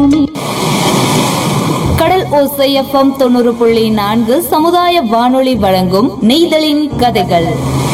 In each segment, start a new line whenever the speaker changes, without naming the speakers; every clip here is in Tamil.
வாணி
கடல் ஓசை எஃப்எம் தொண்ணூறு புள்ளி நான்கு சமுதாய வானொலி வழங்கும் நெய்தலின் கதைகள்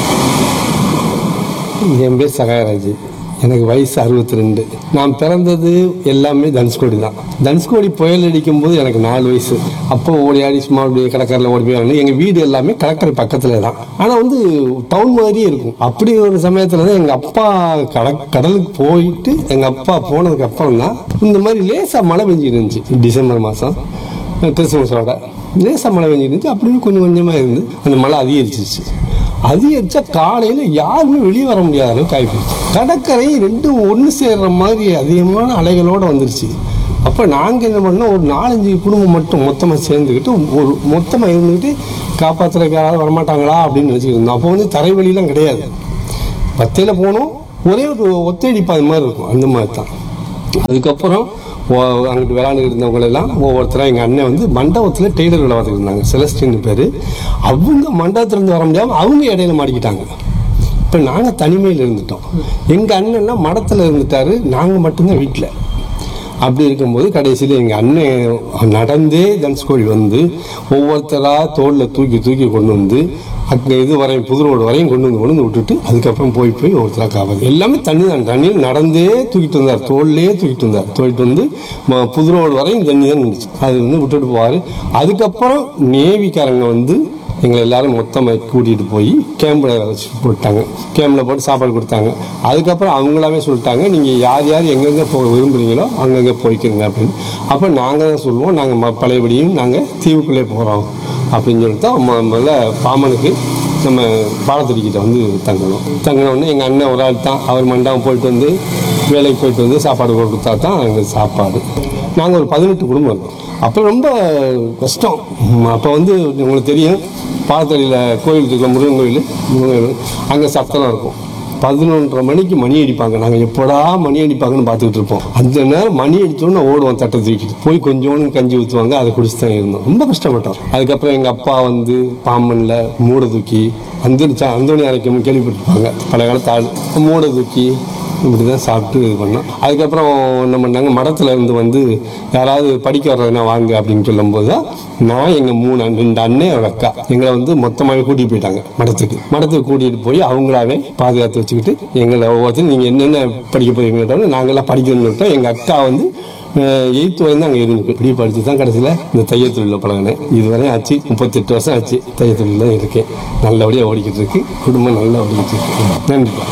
என் பேர் சகாயராஜ் எனக்கு வயசு அறுபத்தி ரெண்டு நான் பிறந்தது எல்லாமே தனுஷ்கோடி தான் தனுஷ்கோடி புயல் அடிக்கும் போது எனக்கு நாலு வயசு அப்போ ஓடி ஆடி சும்மா அப்படியே கடற்கரையில் ஓடி போய் வரணும் எங்கள் வீடு எல்லாமே கடற்கரை பக்கத்தில் தான் ஆனால் வந்து டவுன் மாதிரியே இருக்கும் அப்படி ஒரு சமயத்தில் தான் எங்கள் அப்பா கட கடலுக்கு போயிட்டு எங்கள் அப்பா போனதுக்கு அப்புறம் தான் இந்த மாதிரி லேசாக மழை பெஞ்சிட்டு இருந்துச்சு டிசம்பர் மாதம் கிறிஸ்துமஸோட லேசாக மழை பெஞ்சிட்டு இருந்துச்சு அப்படியே கொஞ்சம் கொஞ்சமாக இருந்து அந்த மழை அதிகரிச்சிருச்சு அதிகரிச்சா காலையில் யாருமே வெளியே வர முடியாத அளவுக்கு ஆகிப்போச்சு கடற்கரை ரெண்டும் ஒன்று சேர்ற மாதிரி அதிகமான அலைகளோடு வந்துருச்சு அப்போ நாங்கள் என்ன பண்ணோம் ஒரு நாலஞ்சு குடும்பம் மட்டும் மொத்தமாக சேர்ந்துக்கிட்டு ஒரு மொத்தமாக இருந்துக்கிட்டு காப்பாற்றுறதுக்கு யாராவது வரமாட்டாங்களா அப்படின்னு நினச்சிக்கிட்டு இருந்தோம் அப்போ வந்து தரைவழிலாம் கிடையாது பத்தையில் போனோம் ஒரே ஒரு ஒத்தடி பாதை மாதிரி இருக்கும் அந்த மாதிரி தான் அதுக்கப்புறம் ஓ- அங்கிட்டு விளையாண்டுட்டு இருந்தவங்க எல்லாம் ஒவ்வொருத்தரும் எங்கள் அண்ணன் வந்து மண்டபத்தில் டெய்லர் வேலை பார்த்துட்டு இருந்தாங்க செலஸ்டின் பேர் அவங்க மண்டபத்துலேருந்து வர முடியாமல் அவங்க இடையில மாட்டிக்கிட்டாங்க இப்போ நாங்கள் தனிமையில் இருந்துட்டோம் எங்கள் அண்ணன்லாம் மடத்தில் இருந்துட்டாரு நாங்கள் மட்டும்தான் வீட்டில் அப்படி இருக்கும்போது கடைசியில் எங்கள் அண்ணன் நடந்தே தனுஷ்கோடி வந்து ஒவ்வொருத்தராக தோளில் தூக்கி தூக்கி கொண்டு வந்து அங்கே இது வரையும் புது ரோடு வரையும் கொண்டு வந்து கொண்டு வந்து விட்டுட்டு அதுக்கப்புறம் போய் போய் ஒருத்தராக காப்பாது எல்லாமே தண்ணி தான் தண்ணி நடந்தே தூக்கிட்டு வந்தார் தோல்லையே தூக்கிட்டு வந்தார் தூக்கிட்டு வந்து ம- புது ரோடு வரையும் தண்ணி தான் இருந்துச்சு அது வந்து விட்டுட்டு போவார் அதுக்கப்புறம் நேவிக்காரங்க வந்து எங்களை எல்லாரும் மொத்தமாக கூட்டிகிட்டு போய் கேம்பில் வச்சு போட்டாங்க கேம்பில் போட்டு சாப்பாடு கொடுத்தாங்க அதுக்கப்புறம் அவங்களாவே சொல்லிட்டாங்க நீங்கள் யார் யார் எங்கெங்கே போக விரும்புகிறீங்களோ அங்கங்கே போய்க்கிறங்க அப்படின்னு அப்போ நாங்கள் தான் சொல்லுவோம் நாங்கள் பழையபடியும் நாங்கள் தீவுக்குள்ளே போகிறோம் அப்படின்னு சொல்லிட்டு தான் மொ- முதல்ல பாமனுக்கு நம்ம பாலத்தடிக்கிட்ட வந்து தங்கணும் தங்கினோடனே எங்கள் அண்ணன் ஒரு ஆள் தான் அவர் மண்டபம் போயிட்டு வந்து வேலைக்கு போயிட்டு வந்து சாப்பாடு கொடுத்தா தான் எங்களுக்கு சாப்பாடு நாங்கள் ஒரு பதினெட்டு குடும்பம் இருக்கோம் அப்போ ரொம்ப கஷ்டம் அப்போ வந்து உங்களுக்கு தெரியும் பாலத்தடியில் கோயில் இருக்கு முருகன் கோயில் முருகன் கோயில் அங்கே சத்தம் இருக்கும் பதினொன்றரை மணிக்கு மணி அடிப்பாங்க நாங்கள் எப்படா மணி அடிப்பாங்கன்னு பார்த்துக்கிட்டு இருப்போம் அந்த நேரம் மணி அடிச்சோன்னு ஓடுவோம் தட்டை தூக்கிட்டு போய் கொஞ்சோண்டு கஞ்சி ஊற்றுவாங்க அதை குடிச்சு தான் இருந்தோம் ரொம்ப கஷ்டப்பட்டோம் அதுக்கப்புறம் எங்கள் அப்பா வந்து பாம்பனில் மூடை தூக்கி அந்த அந்தோணி அரைக்கும் கேள்விப்பட்டிருப்பாங்க பல காலத்து ஆள் மூடை தூக்கி இப்படி தான் சாப்பிட்டு இது பண்ணோம் அதுக்கப்புறம் என்ன பண்ணாங்க மடத்தில் இருந்து வந்து யாராவது படிக்க வர்றதுனா வாங்க அப்படின்னு சொல்லும்போது தான் நான் எங்கள் மூணு அண்ணன், ரெண்டு அண்ணன் ஒரு அக்கா எங்களை வந்து மொத்தமாகவே கூட்டிகிட்டு போயிட்டாங்க மடத்துக்கு மடத்துக்கு கூட்டிகிட்டு போய் அவங்களாவே பாதுகாத்து வச்சுக்கிட்டு எங்களை ஒவ்வொருத்தரும் நீங்கள் என்னென்ன படிக்க போறீங்கன்னு நாங்கள்லாம் படிக்கணும்னு விட்டோம் எங்கள் அக்கா வந்து எயித்து வரையும் அங்கே இருந்து இப்படி படித்து தான் கடைசியில் இந்த தையல் தொழிலில் பழகினேன் இதுவரை ஆச்சு முப்பத்தெட்டு வருஷம் ஆச்சு தையல் தொழில் தான் இருக்கேன் நல்லபடியாக ஓடிக்கிட்டு இருக்கு குடும்பம் நல்லா ஓடிக்கிட்டு இருக்கு நன்றிப்பா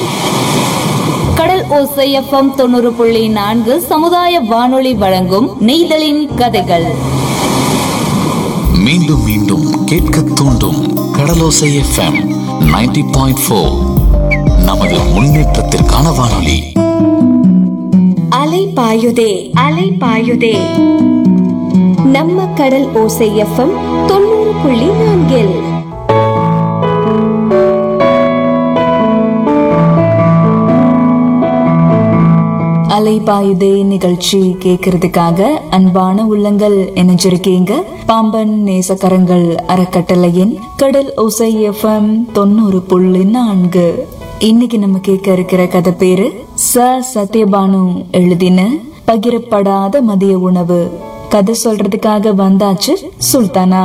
கடல் ஓசை எஃப்எம் தொண்ணூறு புள்ளி நான்கு சமுதாய வானொலி வழங்கும் நெய்தலின் கதைகள்
மீண்டும் மீண்டும் கேட்க தூண்டும் கடலோசை எஃப்எம் 90.4 பாயிண்ட் ஃபோர் நமது முன்னேற்றத்திற்கான வானொலி
அலை பாயுதே அலை பாயுதே நம்ம கடல் ஓசை எஃப்எம் தொண்ணூறு புள்ளி நான்கில்
அலைபாயுதே நிகழ்ச்சி கேட்கறதுக்காக அன்பான உள்ளங்கள் இணைஞ்சிருக்கீங்க பாம்பன் நேசக்கரங்கள் அறக்கட்டளையின் கடல் ஒசை எஃப்எம் தொண்ணூறு புள்ளி நான்கு இன்னைக்கு நம்ம கேட்க இருக்கிற கதை பேரு ச சத்யபானு எழுதின பகிரப்படாத மதிய உணவு கதை சொல்றதுக்காக வந்தாச்சு சுல்தானா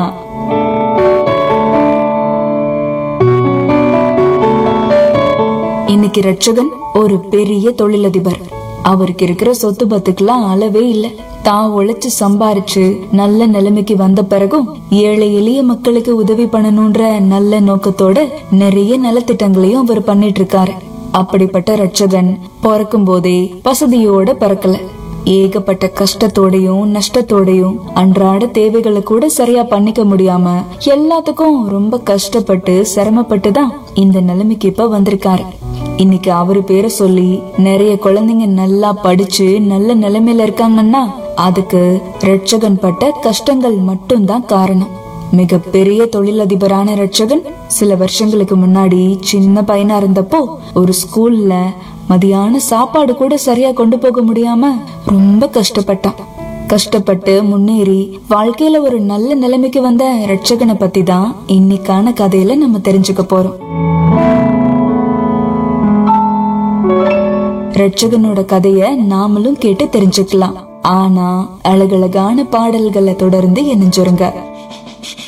இன்னைக்கு ரட்சகன் ஒரு பெரிய தொழிலதிபர் அவருக்கு இருக்கிற சொத்து பத்துக்கெல்லாம் அளவே இல்ல தான் உழைச்சு சம்பாரிச்சு நல்ல நிலைமைக்கு வந்த பிறகும் ஏழை எளிய மக்களுக்கு உதவி பண்ணணும்ன்ற நல்ல நோக்கத்தோட நிறைய நலத்திட்டங்களையும் அவர் பண்ணிட்டு இருக்காரு அப்படிப்பட்ட ரட்சகன் பிறக்கும் போதே வசதியோட பிறக்கல ஏகப்பட்ட கஷ்டத்தோடையும் நஷ்டத்தோடையும் அன்றாட தேவைகளை கூட சரியா பண்ணிக்க முடியாம எல்லாத்துக்கும் ரொம்ப கஷ்டப்பட்டு சிரமப்பட்டு தான் இந்த நிலைமைக்கு இப்ப வந்திருக்காரு இன்னைக்கு அவரு பேரை சொல்லி நிறைய குழந்தைங்க நல்லா படிச்சு நல்ல நிலைமையில இருக்காங்கன்னா அதுக்கு ரட்சகன் பட்ட கஷ்டங்கள் மட்டும்தான் காரணம் மிகப்பெரிய தொழிலதிபரான ரட்சகன் சில வருஷங்களுக்கு முன்னாடி சின்ன பையனா இருந்தப்போ ஒரு ஸ்கூல்ல மதியான சாப்பாடு கூட சரியா கொண்டு போக முடியாம ரொம்ப கஷ்டப்பட்டான் கஷ்டப்பட்டு முன்னேறி வாழ்க்கையில ஒரு நல்ல நிலைமைக்கு வந்த ரட்சகனை பத்தி தான் இன்னைக்கான கதையில நம்ம தெரிஞ்சுக்க போறோம் ரட்சகனோட கதைய நாமளும் கேட்டு தெரிஞ்சுக்கலாம் ஆனா அழகழகான பாடல்களை தொடர்ந்து இணைஞ்சிருங்க